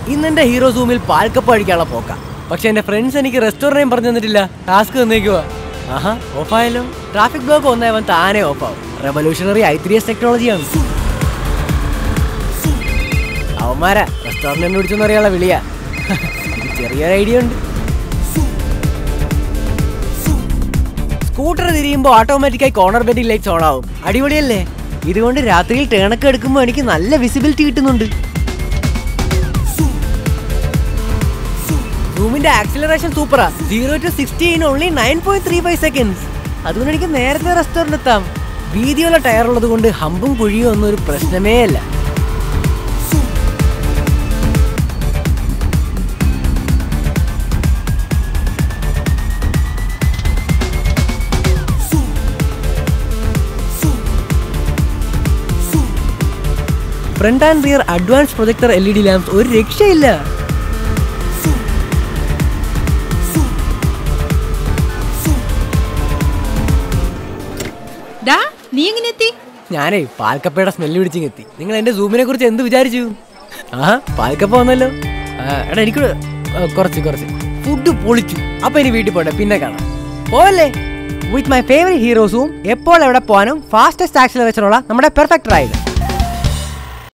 ഇന്ന് എന്റെ ഹീറോ സൂമിൽ പാൽക്കപ്പ് അടിക്കാനുള്ള പോക്ക പക്ഷെ എന്റെ ഫ്രണ്ട്സ് എനിക്ക് റെസ്റ്റോറൻറ്റ് പറഞ്ഞു തന്നിട്ടില്ല ടാസ്ക് തന്നേക്കുവാ ആഹാ ഓഫായല്ലോ ട്രാഫിക് ബ്ലോക്ക് വന്നാൽ അവൻ താനെ ഓഫാവും റെവല്യൂഷണറി ഐ ത്രീ എസ് ടെക്നോളജിയാണ് അവന്മാരാ റെസ്റ്റോറൻറ്റിനെ വിളിച്ചെന്ന് അറിയാനുള്ള വിളിയാ ഇത് ചെറിയൊരു ഐഡിയ ഉണ്ട് സ്കൂട്ടർ തിരിയുമ്പോൾ ഓട്ടോമാറ്റിക്കായി കോർണർ ബെഡിങ് ലൈറ്റ്സ് ഓൺ ആവും അടിപൊളിയല്ലേ ഇതുകൊണ്ട് രാത്രിയിൽ ടേണൊക്കെ എടുക്കുമ്പോൾ എനിക്ക് നല്ല വിസിബിലിറ്റി കിട്ടുന്നുണ്ട് റൂമിന്റെ ആക്സിലറേഷൻ സൂപ്പറാ zero to sixty in only nine point three five seconds അതുകൊണ്ട് എനിക്ക് നേരത്തെ റെസ്റ്റോറൻറ്റ് എത്താം വീതിയുള്ള ടയർ ഉള്ളത് കൊണ്ട് ഹമ്പും കുഴിയും ഒന്നും ഒരു പ്രശ്നമേ അല്ല front and rear advance projector L E D lamps ഒരു രക്ഷയില്ല ഡാ നീ എങ്ങനെ എത്തി ഞാനേ പാൽക്കപ്പയുടെ സ്മെല്ല് പിടിച്ചിങ് എത്തി നിങ്ങൾ എന്റെ സൂമിനെ കുറിച്ച് എന്ത് വിചാരിച്ചു ആ പാൽക്കപ്പ വന്നല്ലോ ആ, എടാ എനിക്ക് കുറച്ച് കുറച്ച് ഫുഡ് പൊളിച്ചു അപ്പൊ ഇനി വീട്ടിൽ പോട്ടെ പിന്നെ കാണാം പോവല്ലേ with my favourite Hero Xoom എപ്പോൾ എവിടെ പോകാനും ഫാസ്റ്റസ്റ്റ് ആക്സിലറേഷനുള്ള നമ്മുടെ പെർഫെക്റ്റ് റൈഡ്